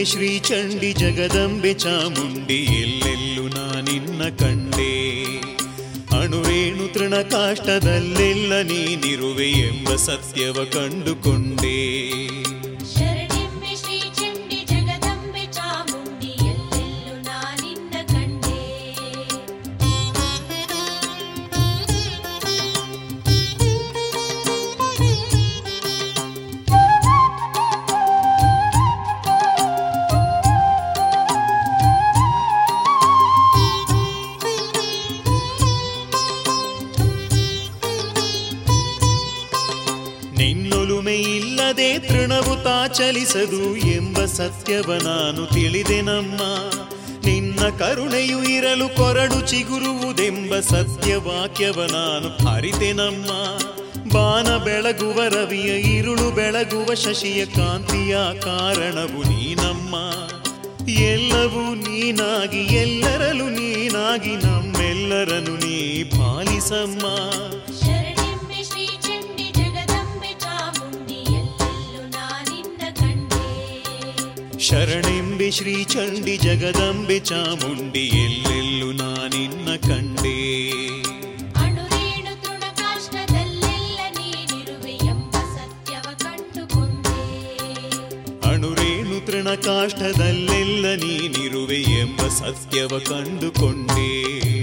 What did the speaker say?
ಶ್ರೀ ಚಂಡಿ ಜಗದಂಬೆ ಚಾಮುಂಡಿ ಎಲ್ಲೆಲ್ಲೂ ನಾನಿನ್ನ ಕಂಡೆ ಅಣುರೇಣು ತೃಣ ಕಾಷ್ಟದಲ್ಲೆಲ್ಲ ನೀನಿರುವೆ ಎಂಬ ಸತ್ಯವ ಕಂಡುಕೊಂಡೆ ಶರಣಿಂಬೆ ಶ್ರೀ ಚಂಡಿ ಜಗದಂಬೆ ಚಾಮುಂಡಿ ಎಲ್ಲೆಲ್ಲೂ ನಾನಿನ್ನ ಕಂಡೆ ನಿನ್ನೊಲುಮೆ ಇಲ್ಲದೆ ತೃಣವು ತಾಚಲಿಸದು ಎಂಬ ಸತ್ಯವ ನಾನು ತಿಳಿದೆನಮ್ಮ ನಿನ್ನ ಕರುಣೆಯು ಇರಲು ಕೊರಡು ಚಿಗುರುವುದೆಂಬ ಸತ್ಯವಾಕ್ಯವ ನಾನು ಅರಿತೆನಮ್ಮ ಬಾನ ಬೆಳಗುವ ರವಿಯ ಇರುಳು ಬೆಳಗುವ ಶಶಿಯ ಕಾಂತಿಯ ಕಾರಣವು ನೀನಮ್ಮ ಎಲ್ಲವೂ ನೀನಾಗಿ ಎಲ್ಲರಲ್ಲೂ ನೀನಾಗಿ ನಮ್ಮೆಲ್ಲರನ್ನು ನೀ ಪಾಲಿಸಮ್ಮ ಶರಣಿಂಬೆ ಶ್ರೀ ಚಂಡಿ ಜಗದಂಬೆ ಚಾಮುಂಡಿ ಎಲ್ಲೆಲ್ಲೂ ನಾನಿನ್ನ ಕಂಡೆ ಶರಣೆಂಬೆ ಶ್ರೀ ಚಂಡಿ ಜಗದಂಬೆ ಚಾಮುಂಡಿ ಎಲ್ಲೆಲ್ಲೂ ನಾನಿನ್ನ ಕಂಡೆ ಅಣುರೇಣು ತೃಣ ಕಾಷ್ಟದಲ್ಲೆಲ್ಲ ನೀನಿರುವೆ ಎಂಬ ಸತ್ಯವ ಕಂಡುಕೊಂಡೆ ಅಣುರೇಣು ತೃಣ ಕಾಷ್ಟದಲ್ಲೆಲ್ಲ ನೀನಿರುವೆ ಎಂಬ ಸತ್ಯವ ಕಂಡುಕೊಂಡೆ